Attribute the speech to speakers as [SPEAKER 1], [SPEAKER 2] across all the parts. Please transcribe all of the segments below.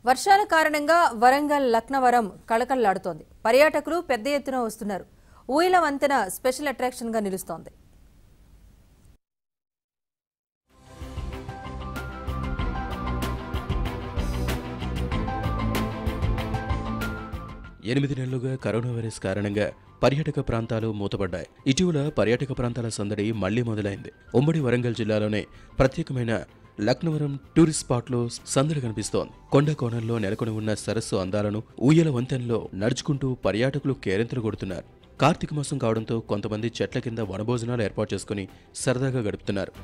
[SPEAKER 1] వర్షాల కారణంగా వరంగల్ లక్నవరం కళకళలాడుతోంది పర్యాటకులు పెద్ద ఎత్తున వస్తున్నారు ఊయల వంతెన స్పెషల్ అట్రాక్షన్గా నిలుస్తోంది
[SPEAKER 2] ఎనిమిది నెలలుగా కరోనా వైరస్ కారణంగా పర్యాటక ప్రాంతాలు మూతపడ్డాయి ఇటీవల పర్యాటక ప్రాంతాల సందడి మళ్లీ మొదలైంది ఉమ్మడి వరంగల్ జిల్లాలోనే ప్రత్యేకమైన లక్నవరం టూరిస్ట్ స్పాట్లో సందడి కనిపిస్తోంది కొండ కోణంలో నెలకొని ఉన్న సరస్సు అందాలను ఊయల వంతెనలో నడుచుకుంటూ పర్యాటకులు కేరింతలు కొడుతున్నారు కార్తీక మాసం కావడంతో కొంతమంది చెట్ల కింద వనభోజనాలు ఏర్పాటు చేసుకుని సరదాగా గడుపుతున్నారు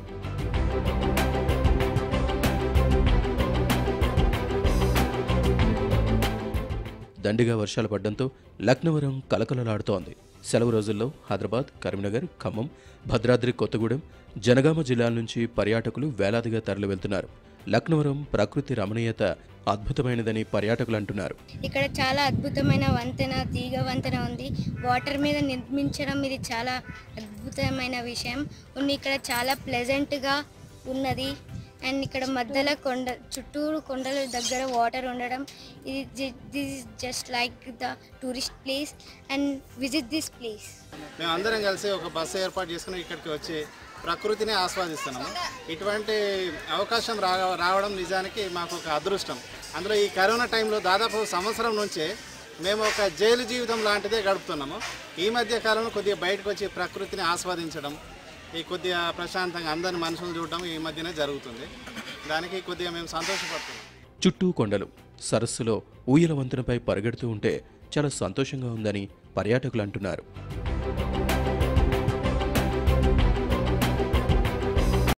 [SPEAKER 2] దండిగా వర్షాలు పడడంతో లక్నవరం కలకలలాడుతోంది సెలవు రోజుల్లో హైదరాబాద్ కరీంనగర్ ఖమ్మం భద్రాద్రి కొత్తగూడెం జనగామ జిల్లాల నుంచి పర్యాటకులు వేలాదిగా తరలి వెళ్తున్నారు లక్నవరం ప్రకృతి రమణీయత అద్భుతమైనదని పర్యాటకులు అంటున్నారు
[SPEAKER 3] ఇక్కడ చాలా అద్భుతమైన వంతెన తీగ వంతెన ఉంది వాటర్ మీద నిర్మించడం ఇది చాలా అద్భుతమైన విషయం ఉంది ఇక్కడ చాలా ప్లెజెంట్గా ఉన్నది అండ్ ఇక్కడ మధ్యలో కొండ చుట్టూరు కొండల దగ్గర వాటర్ ఉండడం ఇది this is just like the tourist place and visit this place
[SPEAKER 4] మేము అందరం కలిసి ఒక బస్సు ఏర్పాటు చేసుకుని ఇక్కడికి వచ్చి ప్రకృతిని ఆస్వాదిస్తున్నాము ఇటువంటి అవకాశం రా రావడం నిజానికి మాకు ఒక అదృష్టం అందులో ఈ కరోనా టైంలో దాదాపు సంవత్సరం నుంచే మేము ఒక జైలు జీవితం లాంటిదే గడుపుతున్నాము ఈ మధ్య కాలంలో కొద్దిగా బయటకు వచ్చి ప్రకృతిని ఆస్వాదించడం ఈ కొద్దిగా ప్రశాంతంగా అందరిని మనుషులు చూడడం ఈ మధ్యనే జరుగుతుంది దానికి కొద్దిగా మేము సంతోషపడుతున్నాం
[SPEAKER 2] చుట్టూ కొండలు సరస్సులో ఊయల వంతెనపై పరిగెడుతూ ఉంటే చాలా సంతోషంగా ఉందని పర్యాటకులు అంటున్నారు